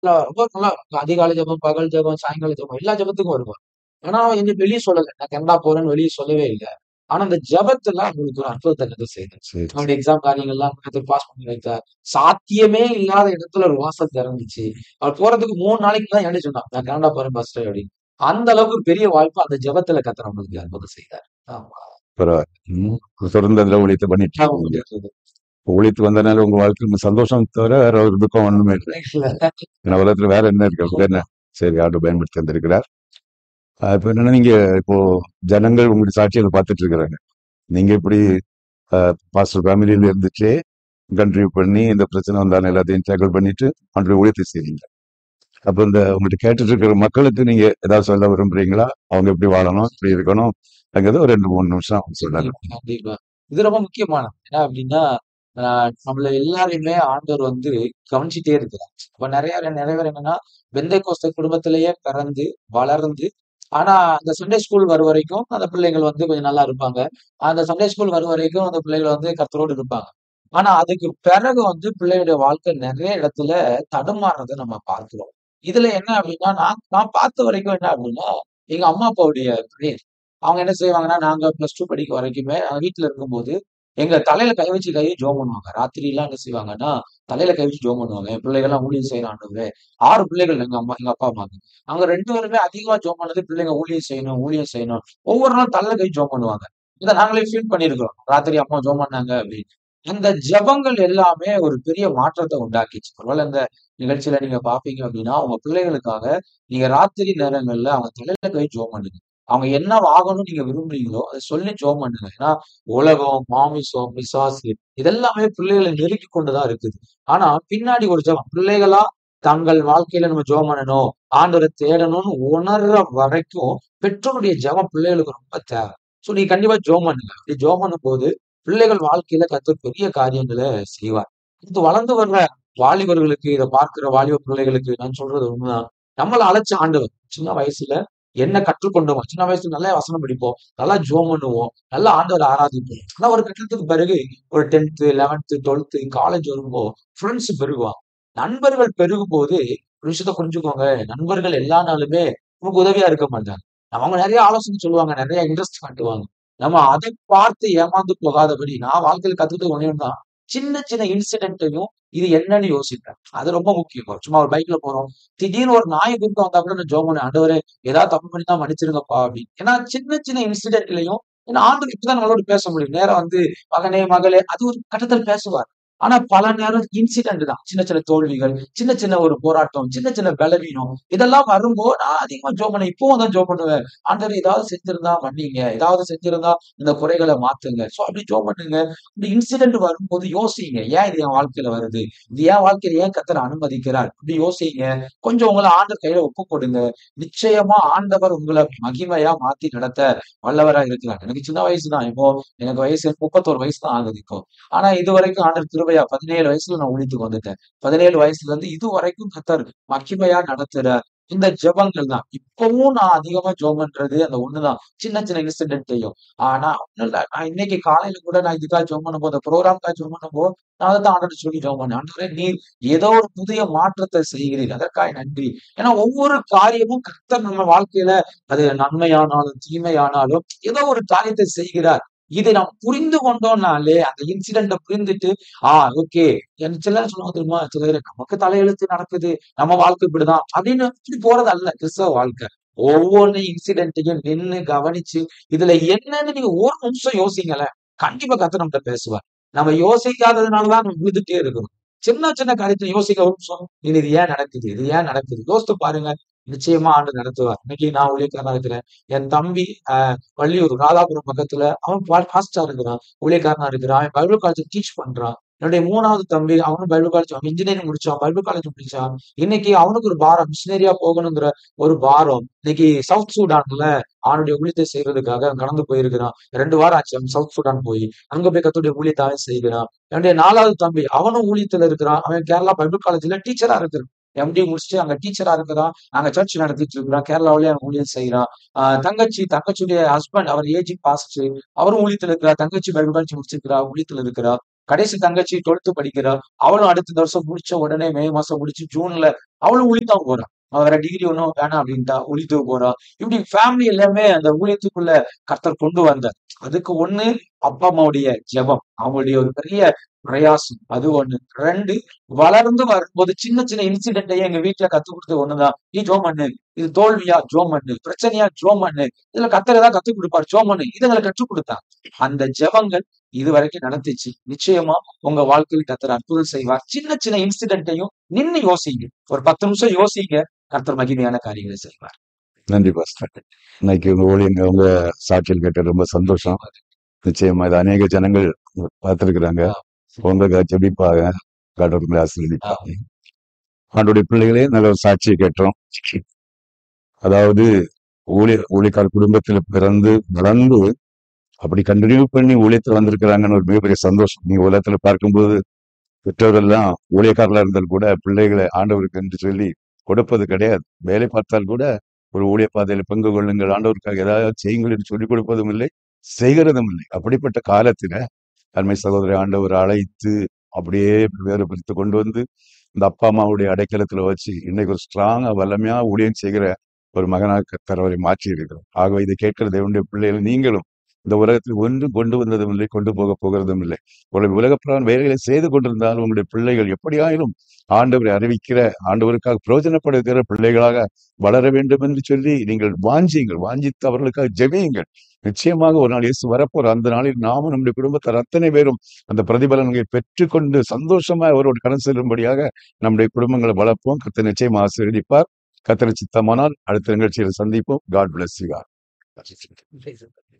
இல்ல ரொம்ப நல்லா அதிகாலை ஜெபம், பகல் ஜெபம், சாயங்கால ஜெபம் எல்லா ஜெபத்துக்கும் வருவார். ஆனா எங்க வெளிய சொல்லல. நான் கனடா போறேன்னு வெளிய சொல்லவே இல்ல. ஆனா அந்த ஜெபத்துல அவங்களுக்கு ஒரு அற்புதத்த கர்த்தர் செய்தார். சரி. அவனுடைய எக்ஸாம் காரியங்கள்லாம் கர்த்தர் பாஸ் பண்ணி வைத்தார். சாத்தியமே இல்லாத இடத்துல ஒரு வாசல் திறந்துச்சு. அவர் போறதுக்கு 3 நாளைக்கு தான் என்கிட்ட சொன்னான். நான் கனடா போறேன் பாஸ்டர் அப்படின்னு. அந்த அளவுக்கு ஒரு பெரிய வாய்ப்பு அந்த ஜெபத்துல கர்த்தர் அவங்களுக்கு அற்புதம் செய்தார். ஆமா. பரவாயில்ல. ம். தொடர்ந்து அதுல ஊழியத்தை பண்ணிட்டு ஆமா, இருக்கீங்க. புரியுது. ஊழியத்து வந்தனால உங்க வாழ்க்கையில சந்தோஷம் தவிர வேற ஒரு துக்கம் ஒண்ணுமே இல்லை. இல்ல. ஏன்னா உலகத்துல வேற என்ன இருக்கு? அப்படி என்ன? சரி ஆண்டு பயன்படுத்தி தந்திருக்கிறார். அஹ் இப்ப என்னன்னா நீங்க இப்போ ஜனங்கள் உங்களுடைய சாட்சிகளை பார்த்துட்டு இருக்கிறாங்க. நீங்க இப்படி பாஸ்டர் ஃபேமிலியில இருந்துச்சே கண்ட்ரிவ் பண்ணி இந்த பிரச்சனை வந்தாலும் எல்லாத்தையும் டேக்கிள் பண்ணிட்டு அன்றைய ஊழியத்தை செய்றீங்க. அப்ப இந்த உங்கள்ட்ட கேட்டுட்டு இருக்கிற மக்களுக்கு நீங்க ஏதாவது சொல்ல விரும்புறீங்களா? அவங்க எப்படி வாழணும், எப்படி இருக்கணும்? அங்கிறத ஒரு 2, 3 நிமிஷம் சொல்லுங்க. கண்டிப்பா, கண்டிப்பா. இது ரொம்ப முக்கியமானது. என்ன அப்படின்னா, அ நம்மள எல்லாரையுமே ஆண்டவர் வந்து கவனிச்சுட்டே இருக்கிறார். இப்ப நெறைய நெறைய பேர் என்னன்னா, பெந்தைக்கோஸ்து குடும்பத்திலேயே பிறந்து, வளர்ந்து, ஆனா அந்த சண்டே ஸ்கூல் வரும் வரைக்கும் அந்த பிள்ளைகள் வந்து கொஞ்சம் நல்லா இருப்பாங்க. அந்த சண்டே ஸ்கூல் வரும் வரைக்கும் அந்த பிள்ளைகள் வந்து கர்த்தரோடு இருப்பாங்க. ஆனா அதுக்கு பிறகு வந்து பிள்ளையுடைய வாழ்க்கை நெறைய இடத்துல தடுமாறுறத நம்ம பார்க்கிறோம். இதுல என்ன அப்படின்னா, நான் நான் பார்த்த வரைக்கும் என்ன அப்படின்னா, எங்க அம்மா அப்பாவுடைய பிரேயர். அவங்க என்ன செய்வாங்கன்னா, நாங்க பிளஸ் 2 படிக்க வரைக்குமே நாங்க வீட்ல இருக்கும்போது, எங்க தலையில கை வச்சு கை ஜெபம் பண்ணுவாங்க. ராத்திரிலாம் என்ன செய்வாங்கன்னா, தலையில கை வச்சு ஜெபம் பண்ணுவாங்க. என் பிள்ளைகள்லாம் ஊழியம் செய்யணும் ஆண்டவரே. 6 பிள்ளைகள் எங்க அம்மா எங்க அப்பா, அம்மாக்கு. அவங்க 2 பேருமே அதிகமா ஜெபம் பண்ணது பிள்ளைங்க ஊழியம் செய்யணும், ஊழியம் செய்யணும். ஒவ்வொரு நாளும் தலையில கை ஜெபம் பண்ணுவாங்க. இத நாங்களே ஃபீல் பண்ணியிருக்கிறோம். ராத்திரி அம்மா ஜெபம் பண்ணாங்க அப்படின்னு. அந்த ஜெபங்கள் எல்லாமே ஒரு பெரிய மாற்றத்த உண்டாக்கிச்சு. ஒருவேள இந்த நிகழ்ச்சியில நீங்க பார்ப்பீங்க அப்படின்னா, உங்க பிள்ளைகளுக்காக நீங்க ராத்திரி நேரங்கள்ல அவங்க தலையில கை ஜெபம் பண்ணுங்க. அவங்க என்ன ஆகணும்னு நீங்க விரும்புறீங்களோ, அத சொல்லி ஜெபம் பண்ணுங்க. ஏன்னா, உலகம், மாமிசம், பிசாசு இதெல்லாமே பிள்ளைகள நெருக்கிக் கொண்டு தான் இருக்குது. ஆனா, பின்னாடி ஒரு ஜெபம். பிள்ளைகளா தங்கள் வாழ்க்கையில நம்ம ஜெபம் பண்ணணும், ஆண்டவர தேடணும்னு உணர்ற வரைக்கும் பெற்றோருடைய ஜெபம் பிள்ளைகளுக்கு ரொம்ப தேவை. சோ நீங்க கண்டிப்பா ஜெபம் பண்ணுங்க. அப்படி ஜெபம் பண்ணும்போது, பிள்ளைகள் வாழ்க்கையில கர்த்தர் பெரிய காரியங்கள செய்வார். அடுத்து வளர்ந்து வர்ற வாலிபர்களுக்கு, இத பார்க்கிற வாலிப பிள்ளைகளுக்கு நான் சொல்றது உண்மைதான். நம்மள அழைச்ச ஆண்டவர். சின்ன வயசுல என்ன கற்றுக்கொண்டோமோ, சின்ன வயசுல நல்லா வசனம் படிப்போம், நல்லா ஜெபம் பண்ணுவோம், நல்லா ஆண்டவர ஆராதிப்போம். ஆனா ஒரு கட்டத்துக்கு பிறகு ஒரு 10த், 11த், 12த் காலேஜ் வரும்போ ஃப்ரெண்ட்ஸ் பெருகுவாங்க. நண்பர்கள் பெருகும்போது ஒரு விஷயத்த புரிஞ்சுக்கோங்க. நண்பர்கள் எல்லா நாளுமே நமக்கு உதவியா இருக்க மாட்டாங்க. அவங்க நெறைய ஆலோசனை சொல்லுவாங்க, நெறைய இன்ட்ரெஸ்ட் காட்டுவாங்க. நம்ம அத பார்த்து ஏமாந்து போகாதபடி, நான் வாழ்க்கையில கத்துக்கிட்டது ஒண்ணே ஒண்ணு தான். சின்ன சின்ன இன்சிடென்ட்டையும் இது என்னன்னு யோசிப்பேன். அது ரொம்ப முக்கியம். சும்மா ஒரு பைக்ல போறோம். திடீர்னு ஒரு நாய் குறுக்க வந்தா கூட நான் ஜெபம் பண்ணுவேன். ஆண்டவரே ஏதாவது தப்பு பண்ணியிருந்தா மன்னிச்சிடுங்கப்பா அப்படின்னு. ஏன்னா சின்ன சின்ன இன்சிடென்ட்லயும் ஏன்னா ஆண்டவர் இப்படிதான் நம்மளோட பேச முடியும். நேரா வந்து மகனே, மகளே அது ஒரு கட்டத்துல பேசுவார். ஆனா பல நேரம் இன்சிடென்ட் தான். சின்ன சின்ன தோல்விகள், சின்ன சின்ன ஒரு போராட்டம், சின்ன சின்ன பலவீனம் இதெல்லாம் வரும்போ நான் அதிகமா ஜெபம் பண்ணுவேன். இப்பவும் தான் ஜெபம் பண்ணுவேன். ஆண்டவரே ஏதாவது செஞ்சிருந்தா மன்னிங்க. ஏதாவது செஞ்சிருந்தா இந்த குறைகள மாத்துங்க. சோ அப்படி ஜெபம் பண்ணுங்க. இந்த இன்சிடென்ட் வரும்போது யோசிங்க. ஏன் இது என் வாழ்க்கையில வருது? இது என் வாழ்க்கையில ஏன் கர்த்தர் அனுமதிக்கிறார்? இப்படி யோசிங்க. கொஞ்சம் உங்கள ஆண்டவர் கையில ஒப்பு கொடுங்க. நிச்சயமா ஆண்டவர் உங்கள மகிமையா மாத்தி நடத்த வல்லவரா இருக்கிறார். எனக்கு சின்ன வயசு தான். இப்போ எனக்கு வயசு 31 வயசு தான் ஆகுது இப்போ. ஆனா இதுவரைக்கும் ஆண்டவர் கிருபையா 17 வயசுல நான் ஊழியத்துக்கு வந்துட்டேன். 17 வயசுல இருந்து இதுவரைக்கும் கர்த்தர் மகிமையா நடத்துறார். இந்த ஜெபங்கள் தான். இப்பவும் நான் அதிகமா ஜெபம் பண்றது அந்த ஒண்ணுதான். சின்ன சின்ன இன்சிடென்ட்டையும். ஆனா ஒண்ணும் இல்ல. நான் இன்னைக்கு காலையில கூட நான் இதுக்காக ஜெபம் பண்ணும்போது, புரோகிராம்க்காக ஜெபம் பண்ணும்போது, நான் அதத்தான் ஆண்டவர்ட்ட சொல்லி ஜெபம் பண்ணேன். ஆண்டவரே நீர் ஏதோ ஒரு புதிய மாற்றத்த செய்கிறீர். அதற்காக நன்றி. ஏன்னா ஒவ்வொரு காரியமும் கர்த்தர் நம்ம வாழ்க்கையில அது நன்மையானாலும், தீமையானாலும் ஏதோ ஒரு காரியத்தை செய்கிறார். இதை நாம் புரிந்து கொண்டோம்னாலே, அந்த இன்சிடென்ட்ட புரிந்துட்டு, ஆ ஓகே. எனக்கு சில நேரம் சொல்லுவாங்க தெரியுமா? சில பேரு நமக்கு தலையெழுத்து நடக்குது. நம்ம வாழ்க்கை இப்படிதான். அப்படின்னு இப்படி போறது அல்ல கிறிஸ்தவ வாழ்க்கை. ஒவ்வொன்னு இன்சிடென்ட்டையும் நின்னு கவனிச்சு, இதுல என்னன்னு நீங்க ஒரு நிமிஷம் யோசிங்களேன். கண்டிப்பா கர்த்தர் நம்மட்ட பேசுவார். நம்ம யோசிக்காததுனால தான் நம்ம விழுந்துட்டே இருக்கிறோம். சின்ன சின்ன காரியத்த யோசிக்க ஒரு நிமிஷம். இது இது ஏன் நடக்குது? இது ஏன் நடக்குது? யோசித்து பாருங்க. நிச்சயமா ஆண்டவர் நடத்துவார். இன்னைக்கு நான் ஊழியக்காரனா இருக்கிறேன். என் தம்பி அ வள்ளியூர் ராதாபுரம் பக்கத்துல அவன் பா பாஸ்டரா இருக்கிறான். ஊழியக்காரனா இருக்கிறான். அவன் பைபிள் காலேஜ்ல டீச் பண்றான். என்னுடைய 3வது தம்பி அவனும் பைபிள் காலேஜ் அவன் இன்ஜினியரிங் முடிச்சான். பைபிள் காலேஜ் முடிச்சான். இன்னைக்கு அவனுக்கு ஒரு பாரம். மிஷனரியா போகணுங்கிற ஒரு பாரம். இன்னைக்கு சவுத் சூடான்ல அவனுடைய ஊழியத்தை செய்றதுக்காக அவன் கடந்து போயிருக்கிறான். 2 வாரம் ஆச்சு அவன் சவுத் சூடான் போய். அங்க போய் கர்த்தருடைய ஊழியத்த அவன் செய்கிறான். என்னுடைய 4வது தம்பி அவனும் ஊழியத்துல இருக்கிறான். அவன் கேரளா பைபிள் காலேஜ்ல டீச்சரா இருக்கிறான். எம்.டி முடிச்சுட்டு அங்க டீச்சரா இருக்கிறான். அங்க சர்ச் நடத்திட்டு இருக்கிறான். கேரளாவுலயே அவன் ஊழியம் செய்றான். அ தங்கச்சி தங்கச்சியுடைய ஹஸ்பண்ட் அவர் ஏஜ் பாஸ்டர். அவரும் ஊழியத்துல இருக்கிறார். தங்கச்சி பைபிள் காலேஜ் முடிச்சிருக்கிறா. ஊழியத்துல இருக்கிறா. கடைசி தங்கச்சி டுவெல்த் படிக்கிறா அவளும் அடுத்த வருஷம் முடிச்ச உடனே மே மாசம் முடிச்சு ஜூன்ல அவளும் ஊழித்தான் போறா அவ வேற டிகிரி ஒன்றும் வேணாம் அப்படின்ட்டா ஊழியத்துக்கு போறா இப்படி ஃபேமிலி எல்லாமே அந்த ஊழியத்துக்குள்ள கர்த்தர் கொண்டு வந்தார் அதுக்கு ஒண்ணு அப்பா அம்மாவுடைய ஜெபம் அவங்களுடைய ஒரு பெரிய பிரயாசம் அது ஒண்ணு ரெண்டு வளர்ந்து வரும்போது சின்ன சின்ன இன்சிடென்ட்டையே எங்க வீட்டுல கத்து கொடுத்தது ஒண்ணுதான் நீ ஜோம் பண்ணு இது தோல்வியா ஜோம் பண்ணு பிரச்சனையா ஜோம் பண்ணு இதுல கத்தர் ஏதாவது கத்துக் கொடுப்பார் ஜோம் பண்ணு இதுங்களை கற்றுக் கொடுத்தார் அந்த ஜெபங்கள் இது வரைக்கும் நடந்துச்சு நிச்சயமா உங்க வாழ்க்கையில் கத்தர் அற்புதம் செய்வார் சின்ன சின்ன இன்சிடென்ட்டையும் நின்னு யோசிங்க ஒரு பத்து நிமிஷம் யோசிங்க கர்த்தர் மகிமையான காரியங்களை செய்வார் நன்றி பாஸ்டர் இன்னைக்கு உங்க ஊழியங்க உங்க சாட்சியில் கேட்ட ரொம்ப சந்தோஷம் நிச்சயமா இது அநேக ஜனங்கள் பார்த்திருக்கிறாங்க உங்களுக்காக ஜெபிப்பாங்க கடவுளுங்களை ஆசீர்வதிப்பாங்க ஆண்டுடைய பிள்ளைகளே நல்ல ஒரு சாட்சியை கேட்டோம் அதாவது ஊழிய ஊழியக்கார குடும்பத்துல பிறந்து வளர்ந்து அப்படி கண்டினியூ பண்ணி ஊழியத்துல வந்திருக்கிறாங்கன்னு ஒரு மிகப்பெரிய சந்தோஷம் நீங்க உலகத்துல பார்க்கும்போது பெற்றோரெல்லாம் ஊழியக்காரர்களா இருந்தால் கூட பிள்ளைகளை ஆண்டவருக்கு என்று சொல்லி கொடுப்பது கிடையாது வேலை பார்த்தால் கூட ஒரு ஊழிய பாதையில பங்கு கொள்ளுங்கள் ஆண்டவருக்காக ஏதாவது செய்யுங்கள் என்று சொல்லிக் கொடுப்பதும் இல்லை செய்கிறதும் இல்லை அப்படிப்பட்ட காலத்துல அருமை சகோதரி ஆண்டவர் அழைத்து அப்படியே வேறுபடுத்தி கொண்டு வந்து இந்த அப்பா அம்மாவுடைய அடைக்கலத்துல வச்சு இன்னைக்கு ஒரு ஸ்ட்ராங்கா வல்லமையா ஊழியம் செய்கிற ஒரு மகனாக கர்த்தர் அவரை மாற்றி இருக்கிறோம் ஆகவே இதை கேட்கிற தேவனுடைய பிள்ளைகள் நீங்களும் இந்த உலகத்தில் ஒன்றும் கொண்டு வந்ததும் இல்லை கொண்டு போக போகிறதும் இல்லை ஒரு உலகப்பிரான் வேலைகளை செய்து கொண்டிருந்தால் உங்களுடைய பிள்ளைகள் எப்படியாயிலும் ஆண்டவரை அறிவிக்கிற ஆண்டவருக்காக பிரயோஜனப்படுகிற பிள்ளைகளாக வளர வேண்டும் என்று சொல்லி நீங்கள் வாஞ்சியுங்கள் வாஞ்சித்து அவர்களுக்காக ஜெபியுங்கள் நிச்சயமாக ஒரு நாள் இயேசு வரப்போற அந்த நாளில் நாமும் நம்முடைய குடும்பத்தார் அத்தனை பேரும் அந்த பிரதிபலன்களை பெற்றுக்கொண்டு சந்தோஷமா அவரோடு கடன் செல்லும்படியாக நம்முடைய குடும்பங்களை வளர்ப்போம் கத்த நிச்சயம் ஆசீர்வதிப்பார் கத்தனை சித்தமானால் அடுத்த நிகழ்ச்சியில் சந்திப்போம் God bless you Praise the Lord.